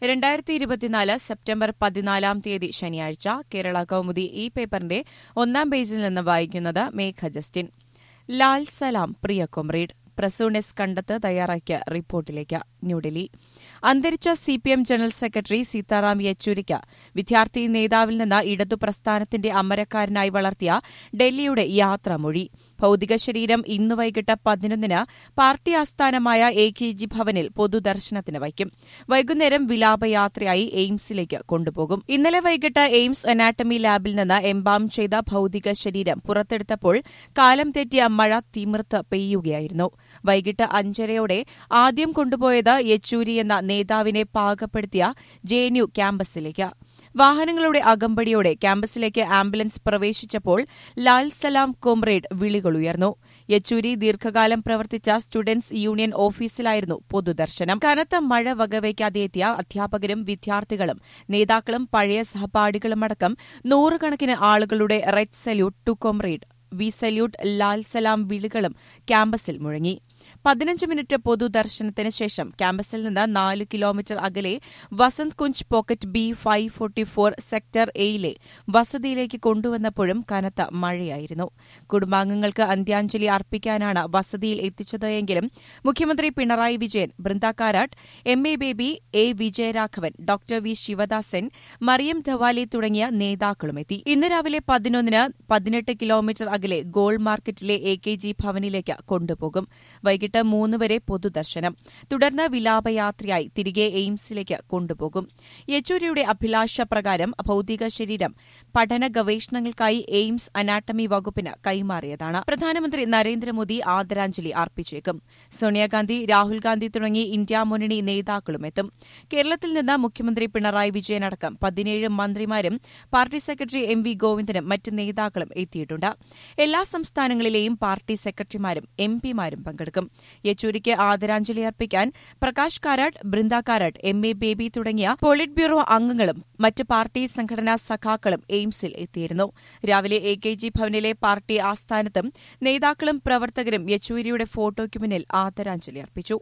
രണ്ടായിരത്തി ഇരുപത്തിനാല് സെപ്റ്റംബർ പതിനാലാം തീയതി ശനിയാഴ്ച കേരള കൗമുദി ഈ പേപ്പറിന്റെ ഒന്നാം പേജിൽ നിന്ന് വായിക്കുന്നത് മേഘ ജസ്റ്റിൻ ലാൽ സലാം പ്രിയ കൊമ്രേഡ് പ്രസൂണെസ് കണ്ടെത്ത് തയ്യാറാക്കിയ റിപ്പോർട്ടിലേക്ക് ന്യൂഡൽഹി അന്തരിച്ച സിപിഎം ജനറൽ സെക്രട്ടറി സീതാറാം യെച്ചൂരിക്ക് വിദ്യാർത്ഥി നേതാവിൽ നിന്ന് ഇടതു പ്രസ്ഥാനത്തിന്റെ അമരക്കാരനായി വളർത്തിയ ഡൽഹിയുടെ യാത്രാമൊഴി ഭൌതിക ശരീരം ഇന്ന് വൈകിട്ട് പതിനൊന്നിന് പാർട്ടി ആസ്ഥാനമായ എ കെ ജി ഭവനിൽ പൊതുദർശനത്തിന് വയ്ക്കും വൈകുന്നേരം വിലാപയാത്രയായി എയിംസിലേക്ക് കൊണ്ടുപോകും ഇന്നലെ വൈകിട്ട് എയിംസ് അനാട്ടമി ലാബിൽ നിന്ന് എംബാം ചെയ്ത ഭൌതിക ശരീരം പുറത്തെടുത്തപ്പോൾ കാലം തെറ്റിയ മഴ തിമിർത്ത് പെയ്യുകയായിരുന്നു വൈകിട്ട് അഞ്ചരയോടെ ആദ്യം കൊണ്ടുപോയത് യെച്ചൂരി എന്ന നേതാവിനെ പാകപ്പെടുത്തിയ ജെഎൻയു ക്യാമ്പസിലേക്ക് വാഹനങ്ങളുടെ അകമ്പടിയോടെ ക്യാമ്പസിലേക്ക് ആംബുലൻസ് പ്രവേശിച്ചപ്പോൾ ലാൽ സലാം കൊമ്രേഡ് വിളികളുയർന്നു യെച്ചൂരി ദീർഘകാലം പ്രവർത്തിച്ച സ്റ്റുഡന്റ്സ് യൂണിയൻ ഓഫീസിലായിരുന്നു പൊതുദർശനം കനത്ത മഴ വകവയ്ക്കാതെ എത്തിയ അധ്യാപകരും വിദ്യാർത്ഥികളും നേതാക്കളും പഴയ സഹപാഠികളുമടക്കം നൂറുകണക്കിന് ആളുകളുടെ red salute to comrade we salute ലാൽ സലാം വിളികളും ക്യാമ്പസിൽ മുഴങ്ങി പതിനഞ്ച് മിനിറ്റ് പൊതുദർശനത്തിന് ശേഷം ക്യാമ്പസിൽ നിന്ന് നാല് കിലോമീറ്റർ അകലെ Vasant Kunj pocket B five forty four sector എയിലെ വസതിയിലേക്ക് കൊണ്ടുവന്നപ്പോഴും കനത്ത മഴയായിരുന്നു കുടുംബാംഗങ്ങൾക്ക് അന്ത്യാഞ്ജലി അർപ്പിക്കാനാണ് വസതിയിൽ എത്തിച്ചത് എങ്കിലും മുഖ്യമന്ത്രി Pinarayi Vijayan Brinda Karat M A Baby A Vijayaraghavan doctor V Sivadasan Mariam Dhawale തുടങ്ങിയ നേതാക്കളുമെത്തി ഇന്ന് രാവിലെ പതിനൊന്നിന് പതിനെട്ട് കിലോമീറ്റർ അകലെ ഗോൾ മാർക്കറ്റിലെ എ കെ ജി ഭവനിലേക്ക് കൊണ്ടുപോകും വൈകിട്ട് മൂന്ന് വരെ പൊതുദർശനം തുടർന്ന് വിലാപയാത്രയായി തിരികെ എയിംസിലേക്ക് കൊണ്ടുപോകും യെച്ചൂരിയുടെ അഭിലാഷ പ്രകാരം ഭൌതിക ശരീരം പഠന ഗവേഷണങ്ങൾക്കായി എയിംസ് അനാട്ടമി വകുപ്പിന് കൈമാറിയതാണ് പ്രധാനമന്ത്രി നരേന്ദ്രമോദി ആദരാഞ്ജലി അർപ്പിച്ചേക്കും സോണിയാഗാന്ധി രാഹുൽ ഗാന്ധി തുടങ്ങി ഇന്ത്യ മുന്നണി നേതാക്കളും എത്തും കേരളത്തിൽ നിന്ന് മുഖ്യമന്ത്രി പിണറായി വിജയനടക്കം പതിനേഴ് മന്ത്രിമാരും പാർട്ടി സെക്രട്ടറി എം വി ഗോവിന്ദനും മറ്റ് നേതാക്കളും എത്തിയിട്ടുണ്ട് എല്ലാ സംസ്ഥാനങ്ങളിലെയും പാർട്ടി സെക്രട്ടറിമാരും എം പിമാരും പങ്കെടുക്കും യെച്ചൂരിക്ക് ആദരാഞ്ജലി അർപ്പിക്കാൻ പ്രകാശ് കാരാട്ട് ബൃന്ദ കാരാട്ട് എം എ ബേബി തുടങ്ങിയ പോളിറ്റ് ബ്യൂറോ അംഗങ്ങളും മറ്റ് പാർട്ടി സംഘടനാ സഖാക്കളും എയിംസിൽ എത്തിയിരുന്നു രാവിലെ എ കെ ജി ഭവനിലെ പാർട്ടി ആസ്ഥാനത്തും നേതാക്കളും പ്രവർത്തകരും യെച്ചൂരിയുടെ ഫോട്ടോയ്ക്ക് മുന്നിൽ ആദരാഞ്ജലി അർപ്പിച്ചു